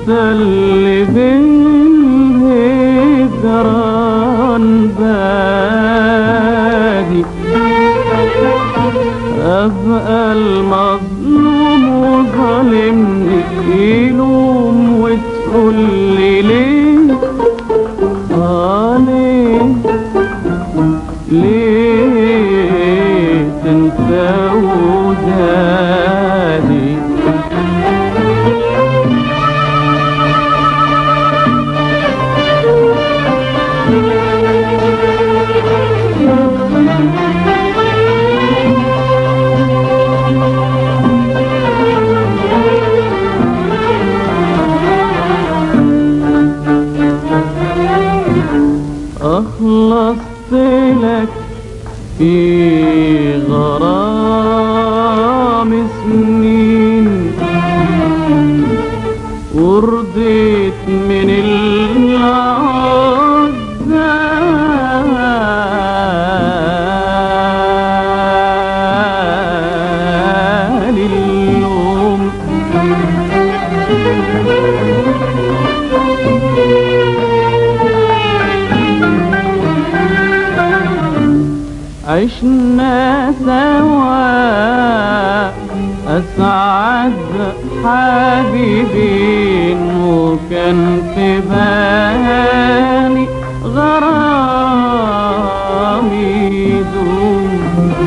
اللي بالهجران بادي أبقى المظلوم وظالمني يلوم وتقول لي ليه آه ليه ليه تنسى ودادي أخلصت لك في غرام سنين ورضيت من العزال اليوم عشنا سوا أسعد حبيبين وكان في بالي غرامي يدوم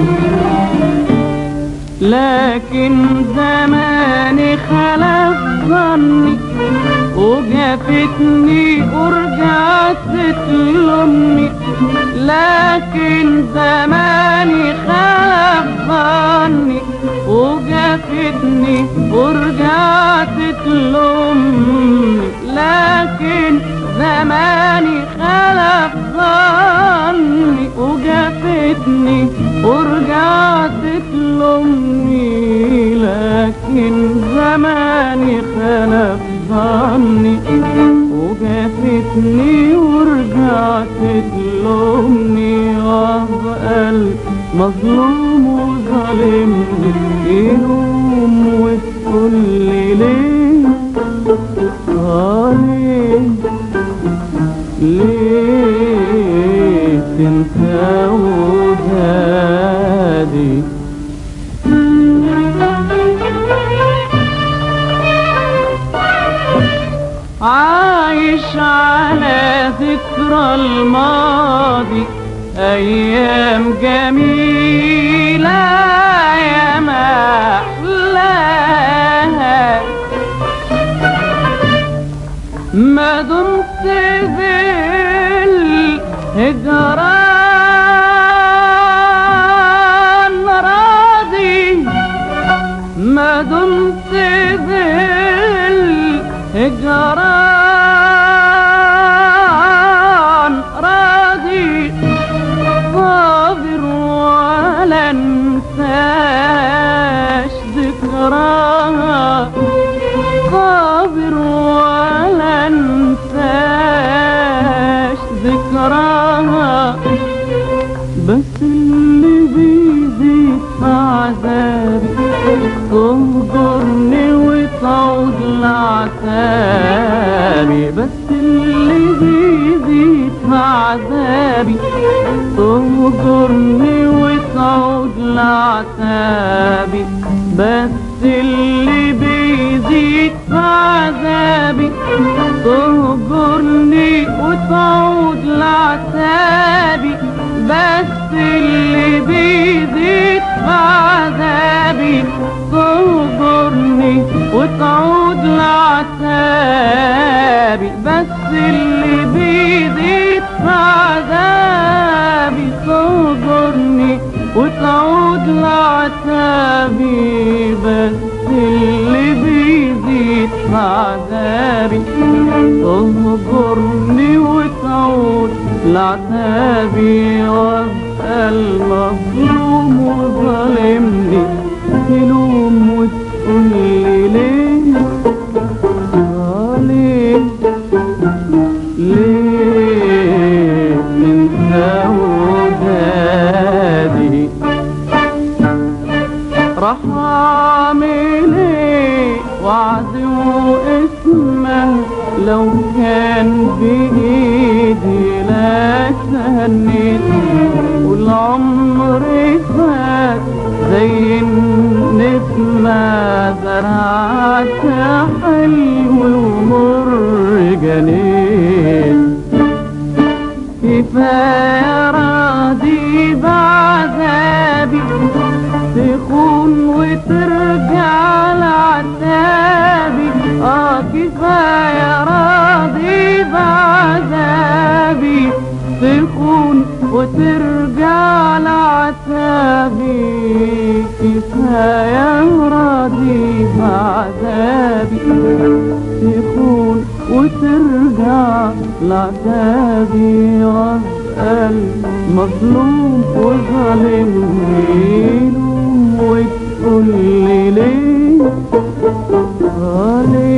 لكن زماني خلف ظني وجافتني ورجعت تلومني لكن زماني خلف ظني وجافتني ورجعت تلومني لكن زماني خلف ظني وجافتني ورجعت تلومني لكن زماني خلف ظني وجافتني ورجعت تلومني وابقى المظلوم وظالمني يلوم وتقول لي ليه آه ليه ليه تنسى ودادي عايش على ذكرى الماضي أيام جميلة يا ما أحلاها ما دمت بالهجران راضي ما دمت بالهجران راضي صابر ولا انساش ذكراها صابر ولا انساش ذكراها بس اللي بيزيد عذابي تهجرني وتعود لعتابي بس اللي بيزيد عذابي تهجرني وتعود لعتابي بس اللي بيزيد عذابي تهجرني وتعود لعتابي بس اللي بيزيد عذابي تهجرني وتعود لعتابي بس اللي بيزيد عذابي تهجرني وتعود لعتابي بس اللي بيزيد عذابي تهجرني وتعود لعتابي وابقى المظلوم وظالمني تلوم وتقول لي ليه آه ليه ليه تنسى ودادي راح اعمل ايه وعد واسمه لو كان بإيدي لا تهنيت والعمر فات زي النسمة زرعت حلو ومر جنيت كفاية راضي بعذابي تخون وترجع لعتابي اه كفاية راضي بعذابي تخون وترجع لعتابي كفاية راضي بعذابي تخون وترجع لعتابي واسأل مظلوم وظالمني وتقول لي ليه آه ليه